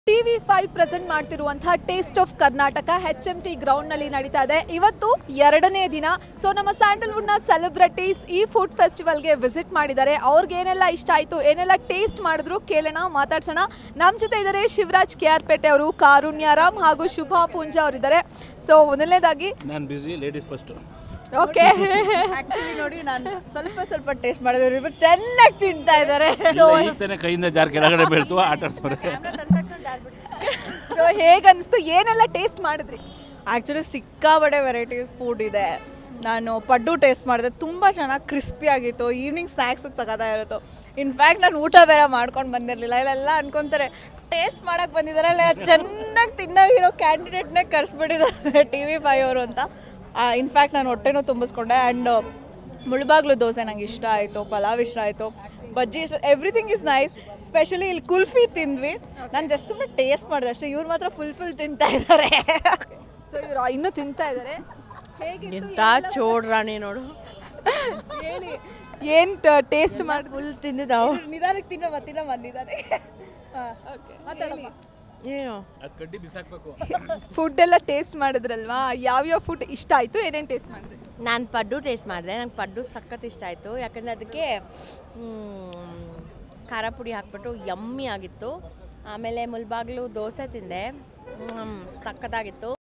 TV five present ಮಾಡ್ತಿರುವಂತಹ taste of Karnataka H M T ground ನಲ್ಲಿ ನಡೀತಾ ಇದೆ ಇವತ್ತು ಎರಡನೇ ದಿನ ಸೊ ನಮ್ಮ ಸ್ಯಾಂಡಲ್ವುಡ್ ನ ಸೆಲೆಬ್ರಿಟೀಸ್ ಈ ಫುಡ್ ಫೆಸ್ಟಿವಲ್ಗೆ ವಿಸಿಟ್ ಮಾಡಿದ್ದಾರೆ ಅವ್ರಿಗೆ ಏನೆಲ್ಲ ಇಷ್ಟ ಆಯ್ತು ಏನೆಲ್ಲ ಟೇಸ್ಟ್ ಮಾಡಿದ್ರು ಕೇಳೋಣ ಮಾತಾಡ್ಸೋಣ ನಮ್ಮ ಜೊತೆ ಇದ್ದಾರೆ ಶಿವರಾಜ್ ಕೆ ಆರ್ ಪೇಟೆ ಅವರು ಕಾರುಣ್ಯರಾಮ್ ಹಾಗೂ ಶುಭಾ ಪೂಂಜಾ ಅವರಿದ್ದಾರೆ ಸೊ ಮೊದಲನೇದಾಗಿ ನಾನು busy ladies first okay actually ನೋಡಿ ನಾನು ಸ್ವಲ್ಪ ಸ್ವಲ್ಪ ಟೇಸ್ಟ್ ಮಾಡಿದ್ರು ಇವ್ರು ಚೆನ್ನಾಗಿ ತಿಂತಾ ಇದ್ದಾರೆ ಈಗ ತಾನೇ ಕೈಯಿಂದ ಜಾರ್ ಕೆಳಗಡೆ ಬೀಳ್ತು ಆಟ ಆಡ್ತಾರೆ ಸೊ ಹೇಗನ್ನಿಸ್ತು ಏನೆಲ್ಲ ಟೇಸ್ಟ್ ಮಾಡಿದ್ರಿ ಆ್ಯಕ್ಚುಲಿ ಸಿಕ್ಕಾಬಡೆ ವೆರೈಟಿ ಫುಡ್ ಇದೆ ನಾನು ಪಡ್ಡು ಟೇಸ್ಟ್ ಮಾಡಿದೆ ತುಂಬ ಚೆನ್ನಾಗಿ ಕ್ರಿಸ್ಪಿ ಆಗಿತ್ತು ಈವ್ನಿಂಗ್ ಸ್ನ್ಯಾಕ್ಸಿಗೆ ತಗೋತಾ ಇನ್ಫ್ಯಾಕ್ಟ್ ನಾನು ಊಟ ಬೇರೆ ಮಾಡ್ಕೊಂಡು ಬಂದಿರಲಿಲ್ಲ ಇಲ್ಲೆಲ್ಲ ಅನ್ಕೊತಾರೆ ಟೇಸ್ಟ್ ಮಾಡೋಕ್ಕೆ ಬಂದಿದ್ದಾರೆ ಇಲ್ಲ ಚೆನ್ನಾಗಿ ತಿನ್ನೋಗಿರೋ ಕ್ಯಾಂಡಿಡೇಟ್ನೇ ಕರೆಸ್ಬಿಟ್ಟಿದ್ದಾರೆ ಟಿ ವಿ ಫೈವ್ ಅವರು ಅಂತ ಇನ್ಫ್ಯಾಕ್ಟ್ ನಾನು ಹೊಟ್ಟೆನೂ ತುಂಬಿಸ್ಕೊಂಡೆ ಆ್ಯಂಡ್ ಮುಳ್ಬಾಗ್ಲು ದೋಸೆ ನಂಗೆ ಇಷ್ಟ ಆಯಿತು ಪಲಾವ್ ಇಷ್ಟ ಆಯಿತು ಬಜ್ಜಿ ಇಷ್ಟ ಎವ್ರಿಥಿಂಗ್ ಇಸ್ ನೈಸ್ ಸ್ಪೆಷಲಿ ಇಲ್ಲಿ ಕುಲ್ಫಿ ತಿಂದ್ವಿ ನಾನು ಜಸ್ಟ್ ಸುಮ್ಮನೆ ಟೇಸ್ಟ್ ಮಾಡಿದೆ ಅಷ್ಟೇ ಇವ್ರು ಮಾತ್ರ ಫುಲ್ ಫುಲ್ ತಿಂತಾ ಇದ್ದಾರೆ ಸೊ ಇವರು ಇನ್ನೂ ತಿಂತಾ ಇದ್ದಾರೆ ಹೇಗಿತ್ತು ಎಂತ ಚೋಡ್ರಾಣಿ ನೋಡು ಹೇಳಿ ಏನ್ ಟೇಸ್ಟ್ ಮಾಡಿ ಫುಲ್ ತಿಂದಿದ್ದಾವು ನಿಧಾನಕ್ಕೆ ತಿನ್ನಮ್ಮ ತಿನ್ನಮ್ಮ ನಿಧಾನ ಮಾತಾಡಮ್ಮ ಏನು ಅದು ಕಡ್ಡಿ ಬಿಸಾಕ್ಬೇಕು ಫುಡ್ ಎಲ್ಲ ಟೇಸ್ಟ್ ಮಾಡಿದ್ರಲ್ವಾ ಯಾವ್ಯಾವ ಫುಡ್ ಇಷ್ಟ ಆಯ್ತು ಏನೇನ್ ಟೇಸ್ಟ್ ಮಾಡಿದ್ರಿ ನಾನು ಪಡ್ಡು ಟೇಸ್ಟ್ ಮಾಡಿದೆ ನಂಗೆ ಪಡ್ಡು ಸಖತ್ ಇಷ್ಟ ಆಯಿತು ಯಾಕಂದರೆ ಅದಕ್ಕೆ ಮ್, ಖಾರ ಪುಡಿ ಹಾಕ್ಬಿಟ್ಟು ಯಮ್ಮಿ ಆಗಿತ್ತು ಆಮೇಲೆ ಮುಲ್ಬಾಗ್ಲು ದೋಸೆ ತಿಂದೆ ಮ್, ಸಖತ್ತಾಗಿತ್ತು